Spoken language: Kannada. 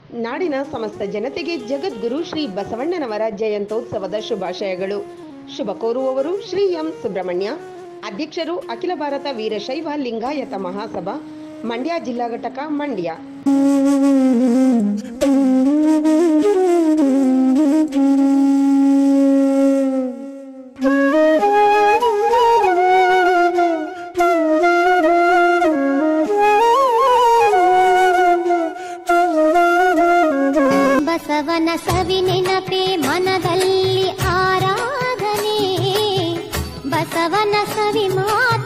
ನಾಡಿನ ಸಮಸ್ತ ಜನತೆಗೆ ಜಗದ್ಗುರು ಶ್ರೀ ಬಸವಣ್ಣನವರ ಜಯಂತ್ಯೋತ್ಸವದ ಶುಭಾಶಯಗಳು ಶುಭ ಕೋರುವವರು ಶ್ರೀ ಎಂ ಸುಬ್ರಹ್ಮಣ್ಯ ಅಧ್ಯಕ್ಷರು ಅಖಿಲ ಭಾರತ ವೀರಶೈವ ಲಿಂಗಾಯತ ಮಹಾಸಭಾ ಮಂಡ್ಯ ಜಿಲ್ಲಾ ಘಟಕ ಮಂಡ್ಯ ಬಸವನ ಸವಿ ನೆನಪೆ ಮನದಲ್ಲಿ ಆರಾಧನೆ ಬಸವನ ಸವಿ ಮಾತು